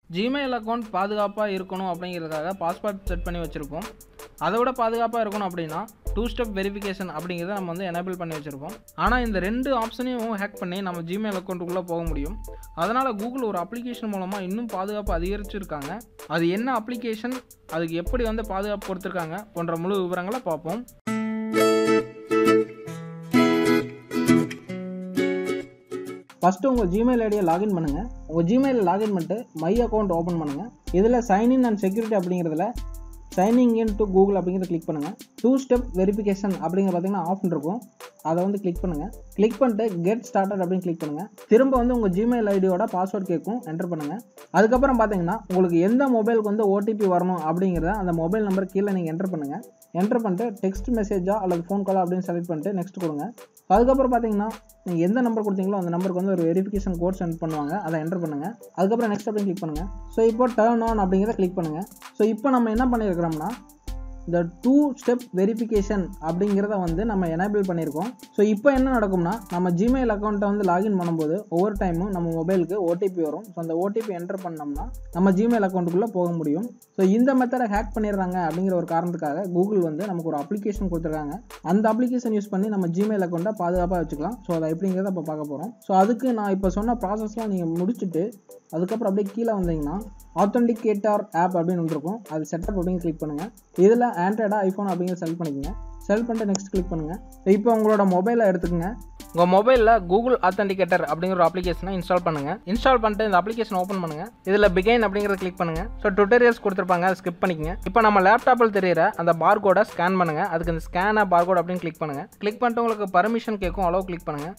Gmail account பாதுகாப்பாக இருக்கணும் அப்படிங்கிறதுக்காக பாஸ்வேர்ட் செட் பண்ணி வச்சுருப்போம் அதை விட பாதுகாப்பாக இருக்கணும் அப்படின்னா டூ ஸ்டெப் வெரிஃபிகேஷன் அப்படிங்கிறத நம்ம வந்து எனேபிள் பண்ணி வச்சுருப்போம் ஆனால் இந்த ரெண்டு ஆப்ஷனையும் ஹேக் பண்ணி நம்ம ஜிமெயில் அக்கௌண்ட்டுக்குள்ளே போக முடியும் அதனால் கூகுள் ஒரு அப்ளிகேஷன் மூலமாக இன்னும் பாதுகாப்பு அதிகரிச்சிருக்காங்க அது என்ன அப்ளிகேஷன் அதுக்கு எப்படி வந்து பாதுகாப்பு கொடுத்துருக்காங்க போன்ற முழு விவரங்களை பார்ப்போம் ஃபஸ்ட்டு உங்கள் ஜிமெயில் ஐடியை லாகின் பண்ணுங்கள் உங்கள் ஜிமெயிலில் லாகின் பண்ணிட்டு மை அக்கௌண்ட் ஓப்பன் பண்ணுங்கள் இதில் சைன்இன் அண்ட் செக்யூரிட்டி அப்படிங்கிறதுல சைனிங் இன் டு கூகுள் அப்படிங்கிறத கிளிக் பண்ணுங்கள் டூ ஸ்டெப் வெரிஃபிகேஷன் அப்படிங்கிற பார்த்தீங்கன்னா ஆப்ஷன் இருக்கும் அதை வந்து கிளிக் பண்ணுங்கள் கிளிக் பண்ணிட்டு கெட் ஸ்டார்டட் அப்படின்னு கிளிக் பண்ணுங்கள் திரும்ப வந்து உங்கள் ஜிமெயில் ஐடியோட பாஸ்வேர்ட் கேட்கும் என்டர் பண்ணுங்கள் அதுக்கப்புறம் பார்த்தீங்கன்னா உங்களுக்கு எந்த மொபைலுக்கு வந்து ஓடிபி வரணும் அப்படிங்கிறத அந்த மொபைல் நம்பர் கீழே நீங்கள் என்டர் பண்ணுங்கள் என்டர் பண்ணிட்டு டெக்ஸ்ட் மெசேஜா அல்லது ஃபோன் காலா அப்படின்னு செலக்ட் பண்ணிட்டு நெக்ஸ்ட் கொடுங்க அதுக்கப்புறம் பார்த்தீங்கன்னா நீங்கள் எந்த நம்பர் கொடுத்தீங்களோ அந்த நம்பருக்கு வந்து ஒரு வெரிஃபிகேஷன் கோட் சென்ட் பண்ணுவாங்க அதை என்டர் பண்ணுங்கள் அதுக்கப்புறம் நெக்ஸ்ட் அப்படின்னு கிளிக் பண்ணுங்கள் ஸோ இப்போ டர்ன் ஆன் அப்படிங்கிறத கிளிக் பண்ணுங்கள் ஸோ இப்போ நம்ம என்ன பண்ணியிருக்கிறோம்னா இந்த டூ ஸ்டெப் வெரிஃபிகேஷன் அப்படிங்கிறத வந்து நம்ம எனேபிள் பண்ணியிருக்கோம் ஸோ இப்போ என்ன நடக்கும்னா நம்ம ஜிமெயில் அக்கௌண்ட்டை வந்து லாகின் பண்ணும்போது ஒவ்வொரு டைமும் நம்ம மொபைலுக்கு ஓடிபி வரும் ஸோ அந்த ஓடிபி என்டர் பண்ணோம்னா நம்ம ஜிமெயில் அக்கௌண்ட்டுக்குள்ளே போக முடியும் ஸோ இந்த மெத்தடை ஹேக் பண்ணிடுறாங்க அப்படிங்கிற ஒரு காரணத்துக்காக கூகுள் வந்து நமக்கு ஒரு அப்ளிகேஷன் கொடுத்துருக்காங்க அந்த அப்ளிகேஷன் யூஸ் பண்ணி நம்ம ஜிமெயில் அக்கௌண்ட்டை பாதுகாப்பாக வச்சுக்கலாம் ஸோ அதை எப்படிங்கிறத இப்போ பார்க்க போகிறோம் ஸோ அதுக்கு நான் இப்போ சொன்ன ப்ராசஸ்லாம் நீங்கள் முடிச்சுட்டு அதுக்கப்புறம் அப்படியே கீழே வந்தீங்கன்னா ஆத்தென்டிகேட்டர் ஆப் அப்படின்னு ஒன்று இருக்கும் அது செட்டப் அப்படின்னு கிளிக் பண்ணுங்கள் இதில் ஆண்ட்ராய்டா ஐஃபோன் அப்படிங்கிற செலக்ட் பண்ணிக்கோங்க செலக்ட் பண்ணிட்டு நெக்ஸ்ட் கிளிக் பண்ணுங்கள் இப்போ உங்களோட மொபைலை எடுத்துக்கோங்க உங்கள் மொபைலில் கூகுள் ஆத்தென்டிகேட்டர் அப்படிங்கிற ஒரு அப்ளிகேஷனை இன்ஸ்டால் பண்ணுங்கள் இன்ஸ்டால் பண்ணிட்டு இந்த அப்ளிகேஷன் ஓப்பன் பண்ணுங்கள் இதில் பிகைன் அப்படிங்கிறத கிளிக் பண்ணுங்கள் ஸோ டுட்டோரியல்ஸ் கொடுத்துருப்பாங்க அதை ஸ்கிப் பண்ணிக்கங்க இப்போ நம்ம லேப்டாப்பில் தெரியிற அந்த பார் கோடை ஸ்கேன் பண்ணுங்கள் அதுக்கு இந்த ஸ்கேனை பார் கோட் அப்படின்னு கிளிக் பண்ணுங்கள் கிளிக் பண்ணிட்டு உங்களுக்கு பர்மிஷன் கேட்கும் அளவு கிளிக் பண்ணுங்கள்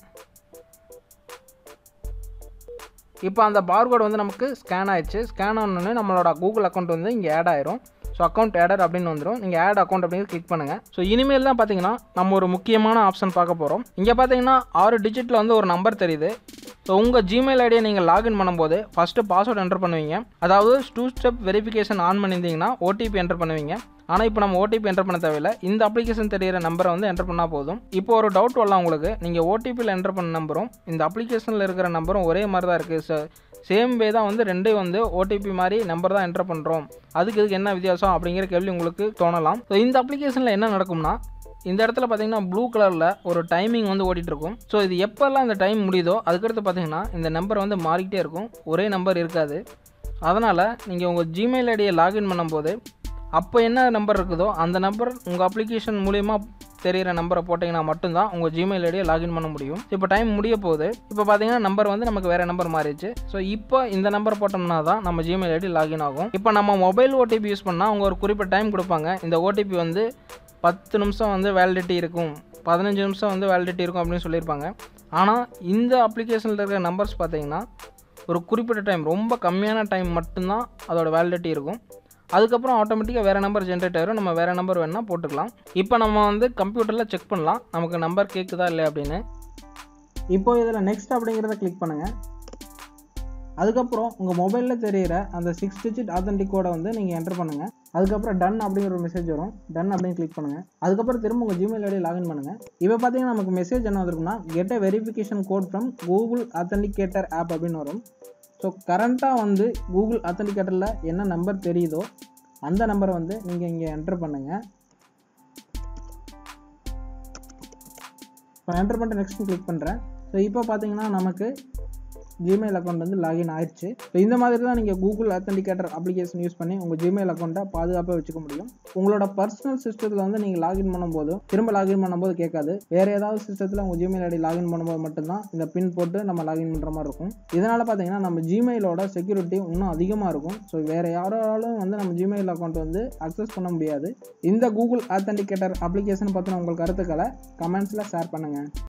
இப்போ அந்த பார்கோட் வந்து நமக்கு ஸ்கேன் ஆயிடுச்சு ஸ்கேன் ஆனோடனே நம்மளோட கூகுள் அக்கௌண்ட் வந்து இங்கே ஆட் ஆயிரும் ஸோ அக்கௌண்ட் ஆடர் அப்படின்னு வந்துடும் நீங்கள் ஆட் அக்கௌண்ட் அப்படின்னு கிளிக் பண்ணுங்கள் ஸோ இனிமேல் தான் பார்த்தீங்கன்னா நம்ம ஒரு முக்கியமான ஆப்ஷன் பார்க்க போகிறோம் இங்கே பார்த்தீங்கன்னா ஆறு டிஜிட்டில் வந்து ஒரு நம்பர் தெரியுது ஸோ உங்கள் ஜிமெயில் ஐடியை நீங்கள் லாகின் பண்ணும்போது ஃபஸ்ட்டு பாஸ்வேர்ட் என்டர் பண்ணுவீங்க அதாவது டூ ஸ்டெப் வெரிஃபிகேஷன் ஆன் பண்ணியிருந்தீங்கன்னா ஓடிபி என்டர் பண்ணுவீங்க ஆனால் இப்போ நம்ம ஓடிபி என்டர் பண்ண தேவையில்லை இந்த அப்ளிகேஷன் தெரியிற நம்பரை வந்து என்டர் பண்ணால் போதும் இப்போ ஒரு டவுட் வரலாம் உங்களுக்கு நீங்கள் ஓடிபியில் என்டர் பண்ண நம்பரும் இந்த அப்ளிகேஷனில் இருக்கிற நம்பரும் ஒரே மாதிரி தான் இருக்குது சார் சேம் வே தான் வந்து ரெண்டே வந்து ஓடிபி மாதிரி நம்பர் தான் என்டர் பண்ணுறோம் அதுக்கு இதுக்கு என்ன வித்தியாசம் அப்படிங்கிற கேள்வி உங்களுக்கு தோணலாம் ஸோ இந்த அப்ளிகேஷனில் என்ன நடக்கும்னா இந்த இடத்துல பார்த்தீங்கன்னா ப்ளூ கலரில் ஒரு டைமிங் வந்து ஓடிட்டு இருக்கும் ஸோ இது எப்போல்லாம் இந்த டைம் முடியுதோ அதுக்கடுத்து பார்த்தீங்கன்னா இந்த நம்பர் வந்து மாறிக்கிட்டே இருக்கும் ஒரே நம்பர் இருக்காது அதனால் நீங்கள் உங்கள் ஜிமெயில் ஐடியை லாகின் பண்ணும்போது அப்போ என்ன நம்பர் இருக்குதோ அந்த நம்பர் உங்கள் அப்ளிகேஷன் மூலிமா தெரிகிற நம்பரை போட்டிங்கன்னா மட்டும்தான் உங்கள் ஜிமெயில் ஐடியை லாகின் பண்ண முடியும் இப்போ டைம் முடிய போகுது இப்போ பார்த்தீங்கன்னா நம்பர் வந்து நமக்கு வேறு நம்பர் மாறிடுச்சு ஸோ இப்போ இந்த நம்பர் போட்டோம்னா தான் நம்ம ஜிமெயில் ஐடி லாகின் ஆகும் இப்போ நம்ம மொபைல் ஓடிபி யூஸ் பண்ணால் அவங்க ஒரு குறிப்பிட்ட டைம் கொடுப்பாங்க இந்த ஓடிபி வந்து பத்து நிமிஷம் வந்து வேலிடிட்டி இருக்கும் பதினஞ்சு நிமிஷம் வந்து வேலிடிட்டி இருக்கும் அப்படின்னு சொல்லியிருப்பாங்க ஆனால் இந்த அப்ளிகேஷனில் இருக்கிற நம்பர்ஸ் பார்த்தீங்கன்னா ஒரு குறிப்பிட்ட டைம் ரொம்ப கம்மியான டைம் மட்டும்தான் அதோட வேலிடிட்டி இருக்கும் அதுக்கப்புறம் ஆட்டோமேட்டிக்காக வேறு நம்பர் ஜென்ரேட் ஆயிரும் நம்ம வேறு நம்பர் வேணால் போட்டுக்கலாம் இப்போ நம்ம வந்து கம்ப்யூட்டரில் செக் பண்ணலாம் நமக்கு நம்பர் கேட்குதா இல்லை அப்படின்னு இப்போ இதில் நெக்ஸ்ட் அப்படிங்கிறத கிளிக் பண்ணுங்கள் அதுக்கப்புறம் உங்கள் மொபைலில் தெரிகிற அந்த சிக்ஸ் டிஜிட் ஆத்தன்டிக் கோடை வந்து நீங்கள் என்டர் பண்ணுங்கள் அதுக்கப்புறம் டன் அப்படிங்கிற ஒரு மெசேஜ் வரும் டன் அப்படின்னு கிளிக் பண்ணுங்கள் அதுக்கப்புறம் திரும்ப உங்கள் ஜிமெயில் ஐடி லாகின் பண்ணுங்கள் இப்போ பார்த்தீங்கன்னா நமக்கு மெசேஜ் என்ன வந்திருக்குன்னா get a verification code from Google authenticator app அப்படின்னு வரும் ஸோ கரண்ட்டாக வந்து கூகுள் அத்தன்டிகேட்டரில் என்ன நம்பர் தெரியுதோ அந்த நம்பரை வந்து நீங்கள் இங்கே என்டர் பண்ணுங்கள் இப்போ என்டர் பண்ணிட்டு நெக்ஸ்ட் கிளிக் பண்ணுறேன் ஸோ இப்போ பார்த்தீங்கன்னா நமக்கு ஜிமெயில் அக்கௌண்ட் வந்து லாகின் ஆயிடுச்சு ஸோ இந்த மாதிரி தான் நீங்கள் கூகுள் அத்தன்டிகேட்டர் அப்ளிகேஷன் யூஸ் பண்ணி உங்கள் ஜிமெயில் அக்கௌண்ட்டை பாதுகாப்பாக வச்சுக்க முடியும் உங்களோட பர்சனல் சிஸ்டத்தில் வந்து நீங்கள் லாகின் பண்ணும்போது திரும்ப லாகின் பண்ணும்போது கேட்காது வேறு ஏதாவது சிஸ்டத்தில் உங்கள் ஜிமெயில் ஐடி லாகின் பண்ணும்போது மட்டும்தான் இந்த பின் போட்டு நம்ம லாகின் பண்ணுற மாதிரி இருக்கும் இதனால் பார்த்தீங்கன்னா நம்ம ஜிமெயிலோட செக்யூரிட்டி இன்னும் அதிகமாக இருக்கும் ஸோ வேறு யாராலும் வந்து நம்ம ஜிமெயில் அக்கௌண்ட் வந்து அக்சஸ் பண்ண முடியாது இந்த கூகுள் அத்தன்டிகேட்டர் அப்ளிகேஷன் பற்றின உங்கள் கருத்துக்களை கமெண்ட்ஸில் ஷேர் பண்ணுங்கள்